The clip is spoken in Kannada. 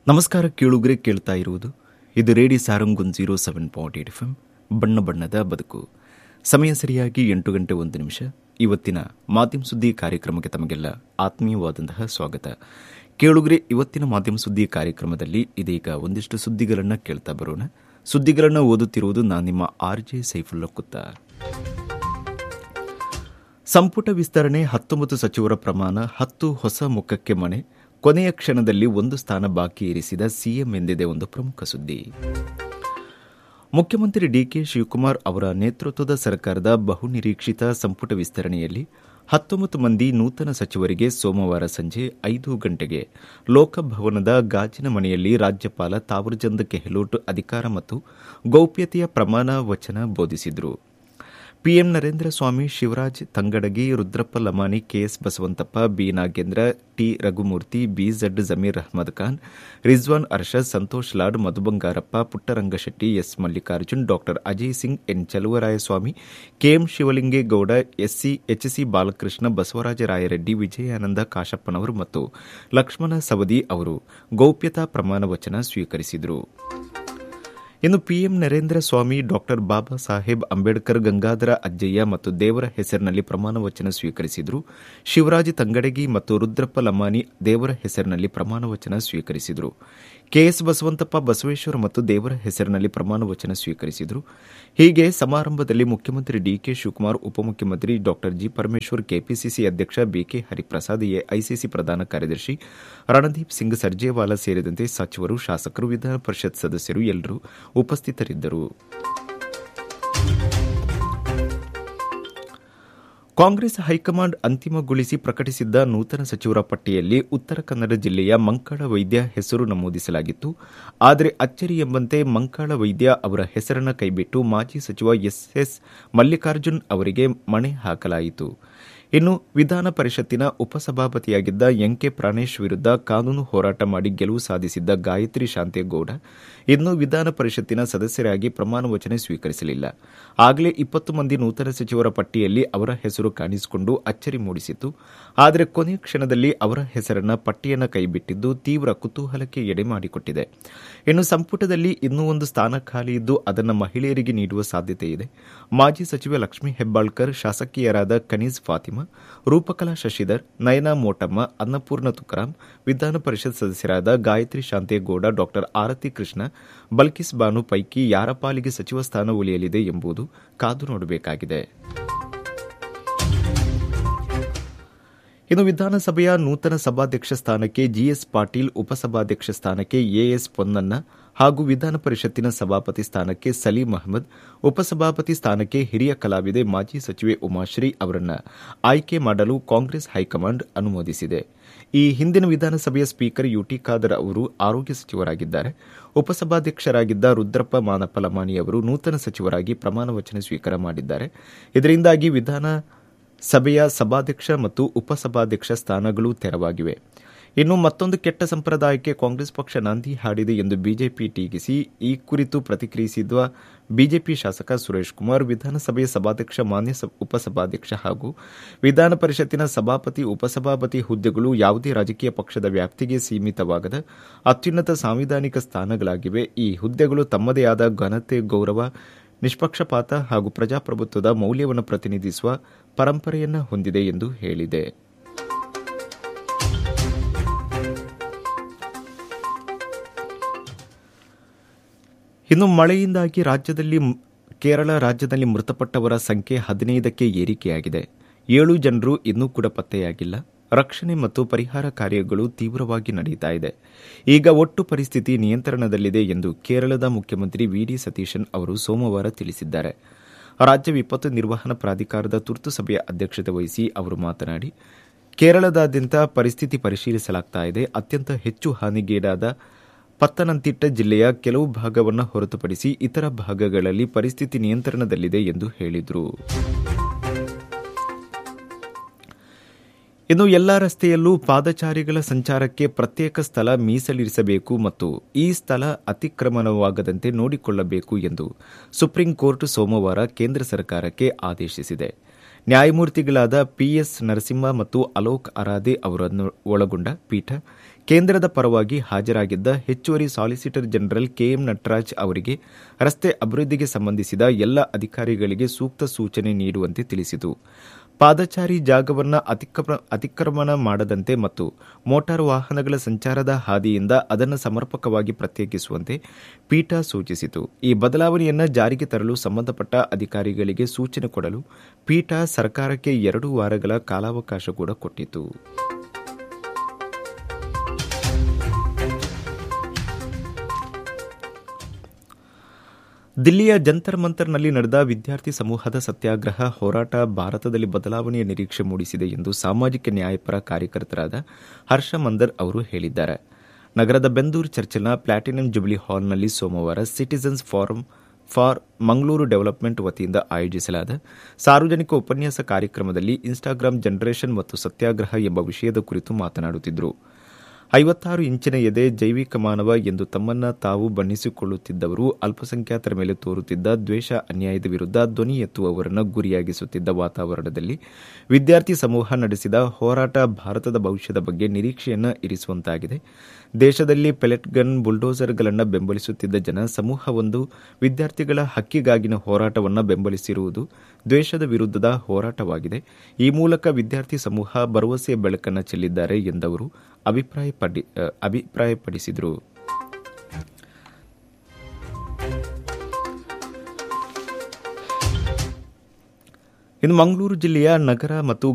ನಮಸ್ಕಾರ ಕೇಳುಗರೆ ಕೇಳ್ತಾ ಇರುವುದು ಇದು ರೇಡಿ ಸಾರಂಗುನ್ zero seven point eight F M ಬಣ್ಣ ಬಣ್ಣದ ಬದುಕು ಸಮಯ ಸರಿಯಾಗಿ ಎಂಟು ಗಂಟೆ ಒಂದು ನಿಮಿಷ ಇವತ್ತಿನ ಮಾಧ್ಯಮ ಸುದ್ದಿ ಕಾರ್ಯಕ್ರಮಕ್ಕೆ ತಮಗೆಲ್ಲ ಆತ್ಮೀಯವಾದಂತಹ ಸ್ವಾಗತ ಕೇಳುಗರೆ ಇವತ್ತಿನ ಮಾಧ್ಯಮ ಸುದ್ದಿ ಕಾರ್ಯಕ್ರಮದಲ್ಲಿ ಇದೀಗ ಒಂದಿಷ್ಟು ಸುದ್ದಿಗಳನ್ನು ಕೇಳ್ತಾ ಬರೋಣ ಸುದ್ದಿಗಳನ್ನು ಓದುತ್ತಿರುವುದು ನಾನು ನಿಮ್ಮ ಆರ್ ಜೆ ಸೈಫುಲ್ಲ ಕುತ್ತ ಸಂಪುಟ ವಿಸ್ತರಣೆ ಹತ್ತೊಂಬತ್ತು ಸಚಿವರ ಪ್ರಮಾಣ ಹತ್ತು ಹೊಸ ಮುಖಕ್ಕೆ ಮಣೆ ಕೊನೆಯ ಕ್ಷಣದಲ್ಲಿ ಒಂದು ಸ್ಥಾನ ಬಾಕಿ ಇರಿಸಿದ ಸಿಎಂ ಎಂದಿದೆ ಒಂದು ಪ್ರಮುಖ ಸುದ್ದಿ ಮುಖ್ಯಮಂತ್ರಿ ಡಿಕೆ ಶಿವಕುಮಾರ್ ಅವರ ನೇತೃತ್ವದ ಸರ್ಕಾರದ ಬಹುನಿರೀಕ್ಷಿತ ಸಂಪುಟ ವಿಸ್ತರಣೆಯಲ್ಲಿ ಹತ್ತೊಂಬತ್ತು ಮಂದಿ ನೂತನ ಸಚಿವರಿಗೆ ಸೋಮವಾರ ಸಂಜೆ ಐದು ಗಂಟೆಗೆ ಲೋಕಭವನದ ಗಾಜಿನ ಮನೆಯಲ್ಲಿ ರಾಜ್ಯಪಾಲ ತಾವರ್ಚಂದ್ ಗೆಹ್ಲೋಟ್ ಅಧಿಕಾರ ಮತ್ತು ಗೌಪ್ಯತೆಯ ಪ್ರಮಾಣ ವಚನ ಬೋಧಿಸಿದರು ಪಿಎಂ ನರೇಂದ್ರ ಸ್ವಾಮಿ Shivraj Tangadagi Rudrappa Lamani KS Basavanthappa B Nagendra T Raghumurthy ಬಿಝಡ್ Zameer Ahmed Khan Rizwan Arshad Santosh Lad Madhu Bangarappa Puttarangashetty S Mallikarjun doctor Ajay Singh N Chaluvarayaswamy KM Shivalingegowda SC H C Balakrishna Basavaraj Rayareddy Vijayananda ಕಾಶಪ್ಪನವರು ಮತ್ತು ಲಕ್ಷ್ಮಣ ಸವದಿ ಅವರು ಗೌಪ್ಯತಾ ಪ್ರಮಾಣ ವಚನ ಸ್ವೀಕರಿಸಿದರು ಇನ್ನು ಪಿಎಂ ನರೇಂದ್ರ ಸ್ವಾಮಿ ಡಾಕ್ಟರ್ ಬಾಬಾ ಸಾಹೇಬ್ ಅಂಬೇಡ್ಕರ್ ಗಂಗಾಧರ ಅಜ್ಜಯ್ಯ ಮತ್ತು ದೇವರ ಹೆಸರಿನಲ್ಲಿ ಪ್ರಮಾಣ ವಚನ ಸ್ವೀಕರಿಸಿದರು ಶಿವರಾಜ್ ತಂಗಡಗಿ ಮತ್ತು ರುದ್ರಪ್ಪ ಲಮಾನಿ ದೇವರ ಹೆಸರಿನಲ್ಲಿ ಪ್ರಮಾಣ ವಚನ ಸ್ವೀಕರಿಸಿದರು ಕೆಎಸ್ ಬಸವಂತಪ್ಪ ಬಸವೇಶ್ವರ ಮತ್ತು ದೇವರ ಹೆಸರಿನಲ್ಲಿ ಪ್ರಮಾಣ ವಚನ ಸ್ವೀಕರಿಸಿದರು ಹೀಗೆ ಸಮಾರಂಭದಲ್ಲಿ ಮುಖ್ಯಮಂತ್ರಿ ಡಿಕೆ ಶಿವಕುಮಾರ್ ಉಪಮುಖ್ಯಮಂತ್ರಿ ಡಾಕ್ಟರ್ ಜಿ ಪರಮೇಶ್ವರ್ ಕೆಪಿಸಿಸಿ ಅಧ್ಯಕ್ಷ ಬಿಕೆ ಹರಿಪ್ರಸಾದ್ ಎಐಸಿಸಿ ಪ್ರಧಾನ ಕಾರ್ಯದರ್ಶಿ ರಣದೀಪ್ ಸಿಂಗ್ ಸರ್ಜೇವಾಲಾ ಸೇರಿದಂತೆ ಸಚಿವರು ಶಾಸಕರು ವಿಧಾನ ಪರಿಷತ್ ಸದಸ್ಯರು ಎಲ್ಲರೂ ಉಪಸ್ಥಿತರಿದ್ದರು ಕಾಂಗ್ರೆಸ್ ಹೈಕಮಾಂಡ್ ಅಂತಿಮಗೊಳಿಸಿ ಪ್ರಕಟಿಸಿದ್ದ ನೂತನ ಸಚಿವರ ಪಟ್ಟಿಯಲ್ಲಿ ಉತ್ತರ ಕನ್ನಡ ಜಿಲ್ಲೆಯ ಮಂಕಾಳ ವೈದ್ಯ ಹೆಸರು ನಮೂದಿಸಲಾಗಿತ್ತು ಆದರೆ ಅಚ್ಚರಿ ಎಂಬಂತೆ ಮಂಕಾಳ ವೈದ್ಯ ಅವರ ಹೆಸರನ್ನು ಕೈಬಿಟ್ಟು ಮಾಜಿ ಸಚಿವ ಎಸ್ಎಸ್ ಮಲ್ಲಿಕಾರ್ಜುನ್ ಅವರಿಗೆ ಮಣೆ ಹಾಕಲಾಯಿತು ಇನ್ನು ವಿಧಾನ ಪರಿಷತ್ತಿನ ಉಪಸಭಾಪತಿಯಾಗಿದ್ದ ಎಂಕೆ ಪ್ರಾಣೇಶ್ ವಿರುದ್ಧ ಕಾನೂನು ಹೋರಾಟ ಮಾಡಿ ಗೆಲುವು ಸಾಧಿಸಿದ್ದ ಗಾಯತ್ರಿ ಶಾಂತೇಗೌಡ ಇನ್ನೂ ವಿಧಾನ ಪರಿಷತ್ತಿನ ಸದಸ್ಯರಾಗಿ ಪ್ರಮಾಣ ವಚನ ಸ್ವೀಕರಿಸಲಿಲ್ಲ ಆಗಲೇ ಇಪ್ಪತ್ತು ಮಂದಿ ನೂತನ ಸಚಿವರ ಪಟ್ಟಿಯಲ್ಲಿ ಅವರ ಹೆಸರು ಕಾಣಿಸಿಕೊಂಡು ಅಚ್ಚರಿ ಮೂಡಿಸಿತು ಆದರೆ ಕೊನೆಯ ಕ್ಷಣದಲ್ಲಿ ಅವರ ಹೆಸರನ್ನ ಪಟ್ಟಿಯನ್ನು ಕೈಬಿಟ್ಟಿದ್ದು ತೀವ್ರ ಕುತೂಹಲಕ್ಕೆ ಎಡೆ ಮಾಡಿಕೊಟ್ಟಿದೆ ಇನ್ನು ಸಂಪುಟದಲ್ಲಿ ಇನ್ನೂ ಒಂದು ಸ್ಥಾನ ಖಾಲಿ ಇದ್ದು ಅದನ್ನು ಮಹಿಳೆಯರಿಗೆ ನೀಡುವ ಸಾಧ್ಯತೆ ಇದೆ ಮಾಜಿ ಸಚಿವ ಲಕ್ಷ್ಮೀ ಹೆಬ್ಬಾಳ್ಕರ್ ಶಾಸಕಿಯರಾದ ಕನೀಜ್ ಫಾತಿಮಾ ರೂಪಕಲಾ ಶಶಿಧರ್ ನಯನಾ ಮೋಟಮ್ಮ ಅನ್ನಪೂರ್ಣ ತುಕಾರಾಂ ವಿಧಾನ ಪರಿಷತ್ ಸದಸ್ಯರಾದ ಗಾಯತ್ರಿ ಶಾಂತೇಗೌಡ ಡಾಕ್ಟರ್ ಆರತಿ ಕೃಷ್ಣ ಬಲ್ಕಿಸ್ ಬಾನು ಪೈಕಿ ಯಾರ ಪಾಲಿಗೆ ಸಚಿವ ಸ್ಥಾನ ಉಳಿಯಲಿದೆ ಎಂಬುದು ಕಾದು ನೋಡಬೇಕಾಗಿದೆ ಇನ್ನು ವಿಧಾನಸಭೆಯ ನೂತನ ಸಭಾಧ್ಯಕ್ಷ ಸ್ಥಾನಕ್ಕೆ ಜಿಎಸ್ ಪಾಟೀಲ್ ಉಪಸಭಾಧ್ಯಕ್ಷ ಸ್ಥಾನಕ್ಕೆ ಎಎಸ್ ಪೊನ್ನಣ್ಣ ಹಾಗೂ ವಿಧಾನ ಪರಿಷತ್ತಿನ ಸಭಾಪತಿ ಸ್ಥಾನಕ್ಕೆ ಸಲೀಂ ಅಹಮದ್ ಉಪಸಭಾಪತಿ ಸ್ಥಾನಕ್ಕೆ ಹಿರಿಯ ಕಲಾವಿದೆ ಮಾಜಿ ಸಚಿವೆ ಉಮಾಶ್ರೀ ಅವರನ್ನ ಆಯ್ಕೆ ಮಾಡಲು ಕಾಂಗ್ರೆಸ್ ಹೈಕಮಾಂಡ್ ಅನುಮೋದಿಸಿದೆ ಈ ಹಿಂದಿನ ವಿಧಾನಸಭೆಯ ಸ್ಪೀಕರ್ ಯುಟಿ ಖಾದರ್ ಅವರು ಆರೋಗ್ಯ ಸಚಿವರಾಗಿದ್ದಾರೆ ಉಪಸಭಾಧ್ಯಕ್ಷರಾಗಿದ್ದ ರುದ್ರಪ್ಪ ಮಾನಪ್ಪ ಲಮಾಣಿ ಅವರು ನೂತನ ಸಚಿವರಾಗಿ ಪ್ರಮಾಣ ವಚನ ಸ್ವೀಕಾರ ಮಾಡಿದ್ದಾರೆ ಇದರಿಂದಾಗಿ ವಿಧಾನ ಸಭೆಯ ಸಭಾಧ್ಯಕ್ಷ ಮತ್ತು ಉಪಸಭಾಧ್ಯಕ್ಷ ಸ್ಥಾನಗಳು ತೆರವಾಗಿವೆ ಇನ್ನು ಮತ್ತೊಂದು ಕೆಟ್ಟ ಸಂಪ್ರದಾಯಕ್ಕೆ ಕಾಂಗ್ರೆಸ್ ಪಕ್ಷ ನಾಂದಿ ಹಾಡಿದೆ ಎಂದು ಬಿಜೆಪಿ ಟೀಕಿಸಿ ಈ ಕುರಿತು ಪ್ರತಿಕ್ರಿಯಿಸಿದ ಬಿಜೆಪಿ ಶಾಸಕ ಸುರೇಶ್ ಕುಮಾರ್ ವಿಧಾನಸಭೆಯ ಸಭಾಧ್ಯಕ್ಷ ಮಾನ್ಯ ಉಪಸಭಾಧ್ಯಕ್ಷ ಹಾಗೂ ವಿಧಾನ ಪರಿಷತ್ತಿನ ಸಭಾಪತಿ ಉಪಸಭಾಪತಿ ಹುದ್ದೆಗಳು ಯಾವುದೇ ರಾಜಕೀಯ ಪಕ್ಷದ ವ್ಯಾಪ್ತಿಗೆ ಸೀಮಿತವಾಗದ ಅತ್ಯುನ್ನತ ಸಾಂವಿಧಾನಿಕ ಸ್ಥಾನಗಳಾಗಿವೆ ಈ ಹುದ್ದೆಗಳು ತಮ್ಮದೇ ಆದ ಘನತೆ ಗೌರವ ನಿಷ್ಪಕ್ಷಪಾತ ಹಾಗೂ ಪ್ರಜಾಪ್ರಭುತ್ವದ ಮೌಲ್ಯವನ್ನು ಪ್ರತಿನಿಧಿಸುವ ಪರಂಪರೆಯನ್ನು ಹೊಂದಿದೆ ಎಂದು ಹೇಳಿದೆ ಇನ್ನು ಮಳೆಯಿಂದಾಗಿ ರಾಜ್ಯದಲ್ಲಿ ಕೇರಳ ರಾಜ್ಯದಲ್ಲಿ ಮೃತಪಟ್ಟವರ ಸಂಖ್ಯೆ ಹದಿನೈದಕ್ಕೆ ಏರಿಕೆಯಾಗಿದೆ ಏಳು ಜನರು ಇನ್ನೂ ಕೂಡ ಪತ್ತೆಯಾಗಿಲ್ಲ ರಕ್ಷಣೆ ಮತ್ತು ಪರಿಹಾರ ಕಾರ್ಯಗಳು ತೀವ್ರವಾಗಿ ನಡೆಯುತ್ತಾ ಇದೆ ಈಗ ಒಟ್ಟು ಪರಿಸ್ಥಿತಿ ನಿಯಂತ್ರಣದಲ್ಲಿದೆ ಎಂದು ಕೇರಳದ ಮುಖ್ಯಮಂತ್ರಿ ವಿಡಿ ಸತೀಶನ್ ಅವರು ಸೋಮವಾರ ತಿಳಿಸಿದ್ದಾರೆ ರಾಜ್ಯ ವಿಪತ್ತು ನಿರ್ವಹಣಾ ಪ್ರಾಧಿಕಾರದ ತುರ್ತು ಸಭೆಯ ಅಧ್ಯಕ್ಷತೆ ವಹಿಸಿ ಅವರು ಮಾತನಾಡಿ ಕೇರಳದಾದ್ಯಂತ ಪರಿಸ್ಥಿತಿ ಪರಿಶೀಲಿಸಲಾಗ್ತಾ ಇದೆ ಅತ್ಯಂತ ಹೆಚ್ಚು ಹಾನಿಗೀಡಾದ ಪತ್ತನಂತಿಟ್ಟ ಜಿಲ್ಲೆಯ ಕೆಲವು ಭಾಗವನ್ನು ಹೊರತುಪಡಿಸಿ ಇತರ ಭಾಗಗಳಲ್ಲಿ ಪರಿಸ್ಥಿತಿ ನಿಯಂತ್ರಣದಲ್ಲಿದೆ ಎಂದು ಹೇಳಿದರು ಇನ್ನು ಎಲ್ಲಾ ರಸ್ತೆಯಲ್ಲೂ ಪಾದಚಾರಿಗಳ ಸಂಚಾರಕ್ಕೆ ಪ್ರತ್ಯೇಕ ಸ್ಥಳ ಮೀಸಲಿರಿಸಬೇಕು ಮತ್ತು ಈ ಸ್ಥಳ ಅತಿಕ್ರಮಣವಾಗದಂತೆ ನೋಡಿಕೊಳ್ಳಬೇಕು ಎಂದು ಸುಪ್ರೀಂ ಕೋರ್ಟ್ ಸೋಮವಾರ ಕೇಂದ್ರ ಸರ್ಕಾರಕ್ಕೆ ಆದೇಶಿಸಿದೆ ನ್ಯಾಯಮೂರ್ತಿಗಳಾದ ಪಿಎಸ್ ನರಸಿಂಹ ಮತ್ತು ಅಲೋಕ್ ಅರಾಧೆ ಅವರನ್ನು ಒಳಗೊಂಡ ಪೀಠ ಕೇಂದ್ರದ ಪರವಾಗಿ ಹಾಜರಾಗಿದ್ದ ಹೆಚ್ಚುವರಿ ಸಾಲಿಸಿಟರ್ ಜನರಲ್ ಕೆಎಂ ನಟರಾಜ್ ಅವರಿಗೆ ರಸ್ತೆ ಅಭಿವೃದ್ಧಿಗೆ ಸಂಬಂಧಿಸಿದ ಎಲ್ಲ ಅಧಿಕಾರಿಗಳಿಗೆ ಸೂಕ್ತ ಸೂಚನೆ ನೀಡುವಂತೆ ತಿಳಿಸಿತು ಪಾದಚಾರಿ ಜಾಗವನ್ನು ಅತಿಕ್ರಮಣ ಮಾಡದಂತೆ ಮತ್ತು ಮೋಟಾರ್ ವಾಹನಗಳ ಸಂಚಾರದ ಹಾದಿಯಿಂದ ಅದನ್ನು ಸಮರ್ಪಕವಾಗಿ ಪ್ರತ್ಯೇಕಿಸುವಂತೆ ಪೀಠ ಸೂಚಿಸಿತು ಈ ಬದಲಾವಣೆಯನ್ನು ಜಾರಿಗೆ ತರಲು ಸಂಬಂಧಪಟ್ಟ ಅಧಿಕಾರಿಗಳಿಗೆ ಸೂಚನೆ ಕೊಡಲು ಪೀಠ ಸರ್ಕಾರಕ್ಕೆ ಎರಡು ವಾರಗಳ ಕಾಲಾವಕಾಶ ಕೂಡ ಕೊಟ್ಟಿತು ದಿಲ್ಲಿಯ ಜಂತರ್ ಮಂತರ್ನಲ್ಲಿ ನಡೆದ ವಿದ್ಯಾರ್ಥಿ ಸಮೂಹದ ಸತ್ಯಾಗ್ರಹ ಹೋರಾಟ ಭಾರತದಲ್ಲಿ ಬದಲಾವಣೆಯ ನಿರೀಕ್ಷೆ ಮೂಡಿಸಿದೆ ಎಂದು ಸಾಮಾಜಿಕ ನ್ಯಾಯಪರ ಕಾರ್ಯಕರ್ತರಾದ ಹರ್ಷ ಮಂದರ್ ಅವರು ಹೇಳಿದ್ದಾರೆ ನಗರದ ಬೆಂದೂರು ಚರ್ಚಿಲ್ನ ಪ್ಲಾಟಿನಂ ಜುಬಿಲಿ ಹಾಲ್ನಲ್ಲಿ ಸೋಮವಾರ citizens forum for Mangaluru development ವತಿಯಿಂದ ಆಯೋಜಿಸಲಾದ ಸಾರ್ವಜನಿಕ ಉಪನ್ಯಾಸ ಕಾರ್ಯಕ್ರಮದಲ್ಲಿ ಇನ್ಸ್ಟಾಗ್ರಾಂ ಜನರೇಷನ್ ಮತ್ತು ಸತ್ಯಾಗ್ರಹ ಎಂಬ ವಿಷಯದ ಕುರಿತು ಮಾತನಾಡುತ್ತಿದ್ದರು ಐವತ್ತಾರು ಇಂಚಿನ ಎದೆ ಜೈವಿಕ ಮಾನವ ಎಂದು ತಮ್ಮನ್ನ ತಾವು ಬಣ್ಣಿಸಿಕೊಳ್ಳುತ್ತಿದ್ದವರು ಅಲ್ಪಸಂಖ್ಯಾತರ ಮೇಲೆ ತೋರುತ್ತಿದ್ದ ದ್ವೇಷ ಅನ್ಯಾಯದ ವಿರುದ್ಧ ಧ್ವನಿ ಎತ್ತುವವರನ್ನು ಗುರಿಯಾಗಿಸುತ್ತಿದ್ದ ವಾತಾವರಣದಲ್ಲಿ ವಿದ್ಯಾರ್ಥಿ ಸಮೂಹ ನಡೆಸಿದ ಹೋರಾಟ ಭಾರತದ ಭವಿಷ್ಯದ ಬಗ್ಗೆ ನಿರೀಕ್ಷೆಯನ್ನು ಇರಿಸುವಂತಾಗಿದೆ ದೇಶದಲ್ಲಿ ಪೆಲೆಟ್ ಗನ್ ಬುಲ್ಡೋಸರ್ಗಳನ್ನು ಬೆಂಬಲಿಸುತ್ತಿದ್ದ ಜನ ಸಮೂಹವೊಂದು ವಿದ್ಯಾರ್ಥಿಗಳ ಹಕ್ಕಿಗಾಗಿನ ಹೋರಾಟವನ್ನು ಬೆಂಬಲಿಸಿರುವುದು ದ್ವೇಷದ ವಿರುದ್ಧದ ಹೋರಾಟವಾಗಿದೆ ಈ ಮೂಲಕ ವಿದ್ಯಾರ್ಥಿ ಸಮೂಹ ಭರವಸೆಯ ಬೆಳಕನ್ನು ಚೆಲ್ಲಿದ್ದಾರೆ ಎಂದವರು ಅಭಿಪ್ರಾಯಪಡಿಸಿದರು ಇನ್ನು ಮಂಗಳೂರು ಜಿಲ್ಲೆಯ ನಗರ ಮತ್ತು